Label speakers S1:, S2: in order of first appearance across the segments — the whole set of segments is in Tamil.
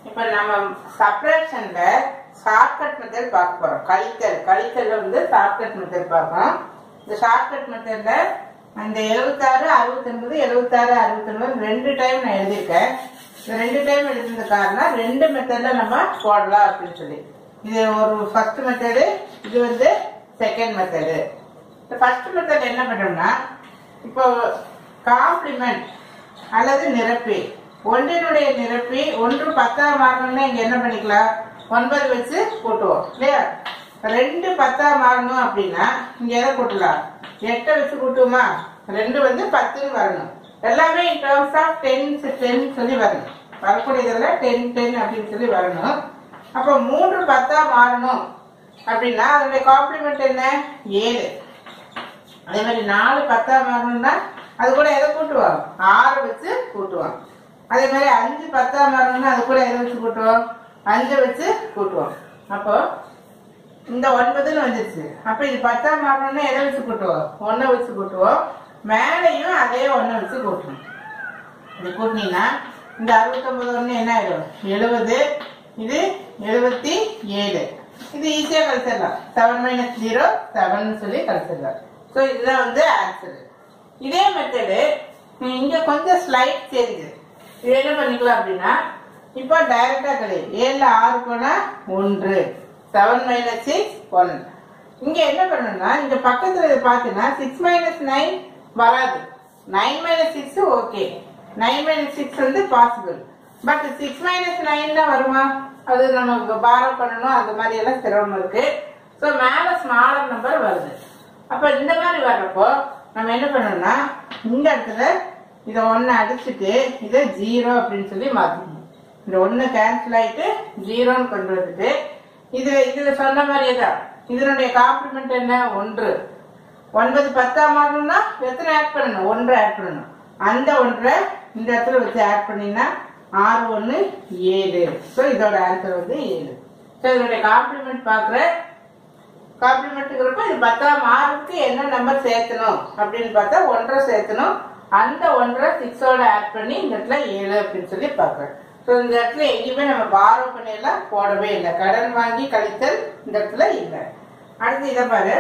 S1: இப்போ நம்ம சப்ரேஷன்ல ஷார்ட்கட் மெத்தட் பார்க்க போறோம் கழித்தல் கழித்தல்ல வந்து ஷார்ட்கட் மெத்தட் பார்க்கணும் இந்த ஷார்ட்கட் மெத்தட்ல அந்த எழுபத்தாறு அறுபத்தொன்பது எழுபத்தாறு அறுபத்தொன்பது ரெண்டு டைம் நான் எழுதியிருக்கேன் இந்த ரெண்டு டைம் எழுதின காரணம் ரெண்டு மெத்தட்ல நம்ம போடலாம் அப்படின்னு சொல்லி இது ஒரு ஃபர்ஸ்ட் மெத்தடு இது வந்து செகண்ட் மெத்தடு இந்த ஃபர்ஸ்ட் மெத்தட் என்ன பண்ணோம்னா இப்போ காம்ப்ளிமெண்ட் அல்லது நிரப்பி ஒன்றினுடைய நிரப்பி ஒன்று பத்தாம் மாறணும்னா இங்க என்ன பண்ணிக்கலாம் ஒன்பது வச்சு கூட்டுவோம் இல்லையா ரெண்டு பத்தா மாறணும் அப்படின்னா இங்க எதை கூட்டலாம் எட்டை வச்சு கூட்டுவோமா ரெண்டு வந்து பத்துன்னு வரணும் எல்லாமே in terms of ten ten சொல்லி வரணும் வரக்கூடியதுல டென் டென் அப்படின்னு சொல்லி வரணும் அப்போ மூன்று பத்தா மாறணும் அப்படின்னா அதனுடைய காம்ப்ளிமெண்ட் என்ன ஏழு அதே மாதிரி நாலு பத்தா மாறணும்னா அது கூட எதை கூட்டுவோம் ஆறு வச்சு கூட்டுவோம் அதே மாதிரி அஞ்சு பத்தா மாறணும்னா அது கூட எதை வச்சு கூட்டுவோம் அஞ்சை வச்சு கூட்டுவோம் அப்போ இந்த ஒன்பதுன்னு வந்துருச்சு அப்ப இது பத்தா மாறணும்னா எதை வச்சு கூட்டுவோம் ஒன்றை வச்சு கூட்டுவோம் மேலையும் அதே ஒன்றை வச்சு கூட்டணும் இது கூட்டினீங்கன்னா இந்த அறுபத்தொன்பது ஒன்று என்ன ஆயிடும் எழுபது இது எழுபத்தி ஏழு இது ஈஸியாக கழிச்சிடலாம் செவன் மைனஸ் ஜீரோ செவன் சொல்லி கழிச்சிடலாம் ஸோ இதுதான் வந்து ஆன்சர் இதே மெத்தடு இங்க கொஞ்சம் ஸ்லைட் சேஞ்சு இது என்ன பண்ணிக்கலாம் அப்படின்னா இப்போ டைரக்டா கிடையாது ஏழுல ஆறு போனா ஒன்று செவன் மைனஸ் சிக்ஸ் ஒன் இங்க என்ன பண்ணணும்னா இங்க பக்கத்துல இதை பார்த்தீங்கன்னா சிக்ஸ் மைனஸ் நைன் வராது nine minus six okay nine minus six வந்து possible but six minus nine தான் வருமா அது நம்ம பாரோ பண்ணணும் அந்த மாதிரி எல்லாம் சிரமம் இருக்கு ஸோ மேல ஸ்மாலர் நம்பர் வருது அப்ப இந்த மாதிரி வர்றப்போ நம்ம என்ன பண்ணணும்னா இந்த இடத்துல இதை ஒன்று அடிச்சுட்டு இதை ஜீரோ அப்படின்னு சொல்லி மாற்றிக்கணும் இந்த ஒன்று கேன்சல் ஆயிட்டு ஜீரோன்னு கொண்டு வந்துட்டு இதுல இதுல சொன்ன மாதிரியே தான் இதனுடைய காம்ப்ளிமெண்ட் என்ன ஒன்று ஒன்பது பத்தா மாறணும்னா எத்தனை ஆட் பண்ணணும் ஒன்று ஆட் பண்ணணும் அந்த ஒன்றை இந்த இடத்துல வச்சு ஆட் பண்ணீங்கன்னா ஆறு ஒன்று ஏழு ஸோ இதோட ஆன்சர் வந்து ஏழு ஸோ இதனுடைய காம்ப்ளிமெண்ட் பார்க்குற காம்ப்ளிமெண்ட்டுங்கிறப்ப இது பத்தாம் ஆறுக்கு என்ன நம்பர் சேர்த்தணும் அப்படின்னு பார்த்தா ஒன்றரை சேர்த்தணும் அந்த ஒன்றரை சிக்ஸோட ஆட் பண்ணி இந்த இடத்துல ஏழு அப்படின்னு சொல்லி பார்க்குறேன் ஸோ இந்த இடத்துல எங்கேயுமே நம்ம பாரோ பண்ணியெல்லாம் போடவே இல்லை கடன் வாங்கி கழித்தல் இந்த இடத்துல இல்லை அடுத்து இதை பாரு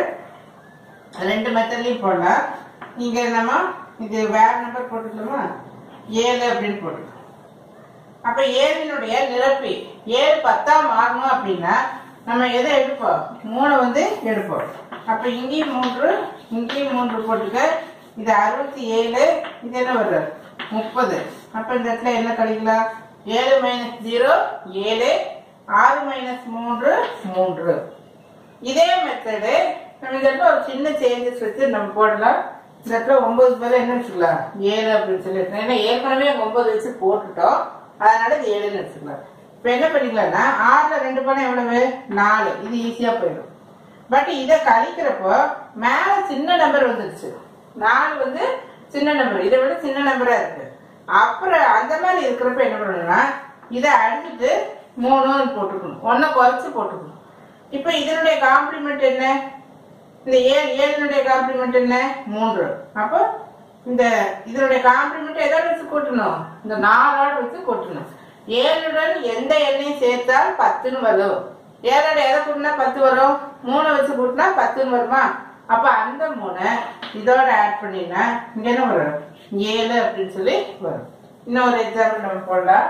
S1: ரெண்டு மெத்தட்லையும் போடலாம் இங்க நம்ம இது வேற நம்பர் போட்டுக்கலாமா ஏழு அப்படின்னு போட்டுக்கலாம் அப்ப ஏழினுடைய நிரப்பி ஏழு பத்தா மாறணும் அப்படின்னா நம்ம எதை எடுப்போம் மூணு வந்து எடுப்போம் அப்ப இங்கேயும் மூன்று இங்கேயும் மூன்று போட்டுக்க இது அறுபத்தி ஏழு இது என்ன வருது முப்பது அப்ப இந்த இடத்துல என்ன கழிக்கலாம் ஏழு மைனஸ் ஜீரோ ஏழு ஆறு மைனஸ் மூன்று மூன்று இதே மெத்தடு நம்ம இந்த இடத்துல ஒரு சின்ன சேஞ்சஸ் வச்சு நம்ம போடலாம் இந்த இடத்துல ஒன்பது பேர் என்ன வச்சுக்கலாம் ஏழு அப்படின்னு சொல்லி ஏன்னா ஏற்கனவே அங்க ஒன்பது வச்சு போட்டுட்டோம் அதனால இது ஏழுன்னு வச்சுக்கலாம் இப்ப என்ன பண்ணிக்கலாம்னா ஆறுல ரெண்டு பணம் எவ்வளவு நாலு இது ஈஸியா போயிடும் பட் இதை கழிக்கிறப்போ மேல சின்ன நம்பர் வந்துருச்சு நாலு வந்து சின்ன நம்பர் இதை விட சின்ன நம்பரா இருக்கு அப்புறம் அந்த மாதிரி இருக்கிறப்ப என்ன பண்ணணும்னா இதை அடிச்சுட்டு மூணுன்னு போட்டுக்கணும் ஒன்னை குறைச்சு போட்டுக்கணும் இப்ப இதனுடைய காம்ப்ளிமெண்ட் என்ன இந்த ஏழு ஏழுனுடைய காம்ப்ளிமெண்ட் என்ன மூன்று அப்போ இந்த இதனுடைய காம்ப்ளிமெண்ட் எதோட வச்சு கூட்டணும் இந்த நாலோட வச்சு கூட்டணும் ஏழுடன் எந்த எண்ணையும் சேர்த்தால் பத்துன்னு வரும் ஏழோட எதை கூட்டினா பத்து வரும் மூணை வச்சு கூட்டினா பத்துன்னு வருமா அப்ப அந்த மூணை இதோட ஆட் பண்ணினா இங்க என்ன வரும் ஏழு அப்படின்னு சொல்லி வரும் இன்னொரு எக்ஸாம்பிள் நம்ம போடலாம்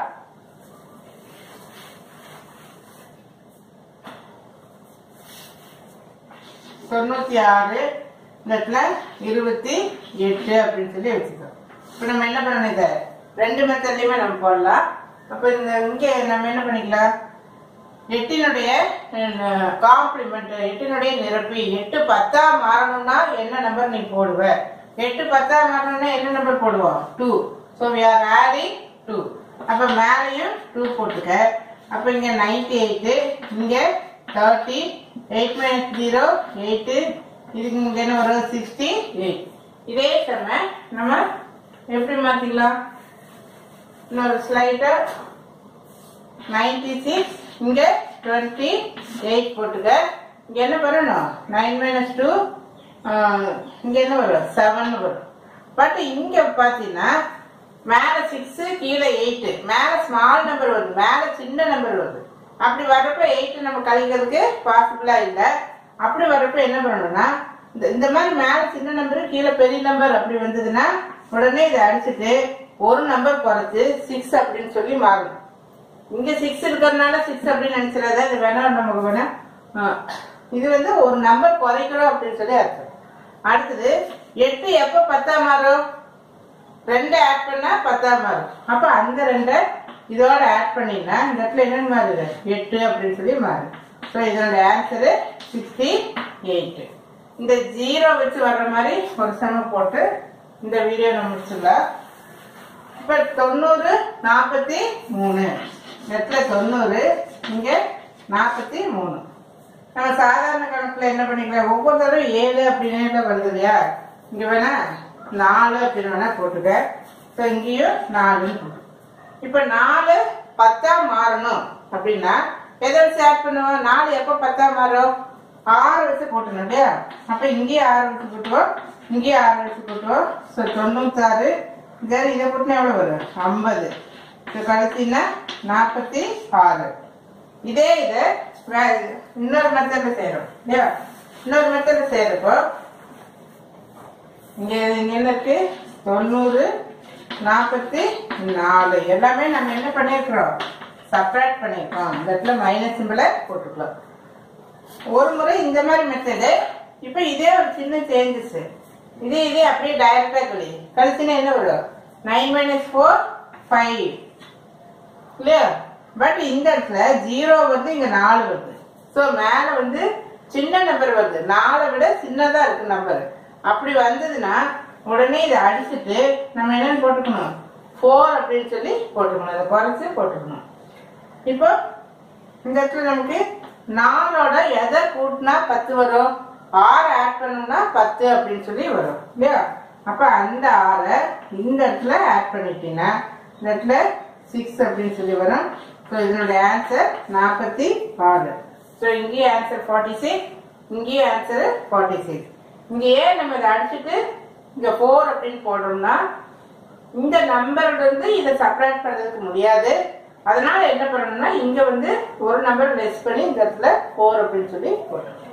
S1: தொண்ணூத்தி ஆறு இந்த இடத்துல இருபத்தி எட்டு அப்படின்னு சொல்லி வச்சுக்கோம் இப்போ நம்ம என்ன பண்ணணும் இதை ரெண்டு மெத்தட்லையுமே நம்ம போடலாம் அப்போ இந்த இங்கே நம்ம என்ன பண்ணிக்கலாம் எட்டினுடைய காம்ப்ளிமெண்ட் எட்டினுடைய நிரப்பி எட்டு பத்தா மாறணும்னா என்ன நம்பர் நீ போடுவ எட்டு பத்தா மாறணும்னா என்ன நம்பர் போடுவோம் two so we are adding two அப்போ மேலேயும் டூ போட்டுக்க அப்போ இங்கே நைன்டி எயிட்டு இங்கே thirty eight minus zero eight இதுக்கு இங்க என்ன வரும் சிக்ஸ்டி எயிட் இதே செம்ம நம்ம எப்படி மாத்திக்கலாம் இன்னொரு ஸ்லைடா நைன்டி சிக்ஸ் இங்க டுவெண்ட்டி எயிட் போட்டுக்க இங்க என்ன பண்ணணும் நைன் மைனஸ் டூ இங்க என்ன வரும் செவன் வரும் பட் இங்க பாத்தீங்கன்னா மேல சிக்ஸ் கீழே எயிட் மேல ஸ்மால் நம்பர் வருது மேல சின்ன நம்பர் வருது அப்படி வர்றப்ப எயிட் நம்ம கழிக்கிறதுக்கு பாசிபிளா இல்ல அப்படி வர்றப்ப என்ன பண்ணணும்னா இந்த இந்த மாதிரி மேல சின்ன நம்பர் கீழே பெரிய நம்பர் அப்படி வந்ததுன்னா உடனே இதை அடிச்சுட்டு ஒரு நம்பர் குறைச்சு சிக்ஸ் அப்படின்னு சொல்லி மாறணும் இங்க சிக்ஸ் இருக்கிறதுனால சிக்ஸ் அப்படின்னு நினைச்சிடாத இது வேணா நமக்கு வேணா ஆ. இது வந்து ஒரு நம்பர் குறைக்கிறோம் அப்படின்னு சொல்லி அர்த்தம் அடுத்தது எட்டு எப்ப பத்தா மாறும் ரெண்டு ஆட் பண்ணா பத்தா மாறும் அப்ப அந்த ரெண்டை இதோட ஆட் பண்ணினா இந்த இடத்துல என்னன்னு மாறுது எட்டு அப்படின்னு சொல்லி மாறுது ஸோ இதோட ஆன்சரு சிக்ஸ்டி எயிட் இந்த ஜீரோ வச்சு வர்ற மாதிரி ஒரு சமம் போட்டு இந்த வீடியோ நம்ம முடிச்சிடலாம் இப்ப தொண்ணூறு நாற்பத்தி மூணு இடத்துல தொண்ணூறு இங்க நாற்பத்தி மூணு நம்ம சாதாரண கணக்குல என்ன பண்ணிக்கலாம் ஒவ்வொரு தடவை ஏழு அப்படின்னு வருது இல்லையா இங்க வேணா நாலு அப்படின்னு வேணா போட்டுக்க இப்போ இங்கேயும் நாலுன்னு போட்டு இப்ப நாலு பத்தா மாறணும் அப்படின்னா எதை வச்சு ஆட் பண்ணுவோம் நாலு எப்போ பத்தா மாறும் ஆறு வச்சு போட்டணும் இல்லையா அப்ப இங்கேயும் ஆறு வச்சு போட்டுவோம் இங்கேயும் ஆறு வச்சு போட்டுவோம் ஸோ தொண்ணூத்தாறு சரி இதை போட்டுனா எவ்வளவு வரும் ஐம்பது இது கழிச்சின்னா நாற்பத்தி ஆறு இதே இது வேற இன்னொரு மெத்தட்ல செய்யறோம் இல்லையா இன்னொரு மெத்தட்ல செய்யறப்போ இங்க இங்க என்ன இருக்கு தொண்ணூறு நாற்பத்தி நாலு எல்லாமே நம்ம என்ன பண்ணிருக்கிறோம் சப்ராக்ட் பண்ணிருக்கோம் இந்த இடத்துல மைனஸ் சிம்பிளை போட்டுக்கலாம் ஒரு முறை இந்த மாதிரி மெத்தடு இப்ப இதே ஒரு சின்ன சேஞ்சஸ் இதே இதே அப்படியே டைரக்டா கழி கழிச்சுன்னா என்ன வரும் நைன் மைனஸ் ஃபோர் ஃபைவ் இல்லையா பட் இந்த இடத்துல ஜீரோ வந்து இங்க நாலு வருது ஸோ மேல வந்து சின்ன நம்பர் வருது நாலை விட சின்னதா இருக்கு நம்பர் அப்படி வந்ததுன்னா உடனே இதை அடிச்சுட்டு நம்ம என்னன்னு போட்டுக்கணும் ஃபோர் அப்படின்னு சொல்லி போட்டுக்கணும் அதை குறைச்சு போட்டுக்கணும் இப்போ இந்த இடத்துல நமக்கு நாலோட எதை கூட்டினா பத்து வரும் ஆறு ஆட் பண்ணோம்னா பத்து அப்படின்னு சொல்லி வரும் இல்லையா அப்ப அந்த ஆறை இந்த இடத்துல ஆட் பண்ணிட்டீங்கன்னா இந்த இடத்துல சிக்ஸ் அப்படின்னு சொல்லி வரும் ஸோ இதனுடைய ஆன்சர் நாற்பத்தி ஆறு ஸோ இங்கேயும் ஆன்சர் ஃபார்ட்டி சிக்ஸ் இங்கேயும் ஆன்சர் ஃபார்ட்டி சிக்ஸ் இங்க ஏன் நம்ம இதை அடிச்சுட்டு இங்க ஃபோர் அப்படின்னு போடுறோம்னா இந்த நம்பர்ல இருந்து இதை சப்ராக்ட் பண்றதுக்கு முடியாது அதனால என்ன பண்ணணும்னா இங்க வந்து ஒரு நம்பர் லெஸ் பண்ணி இந்த இடத்துல ஃபோர் அப்படின்னு சொல்லி போட்டுருக்கோம்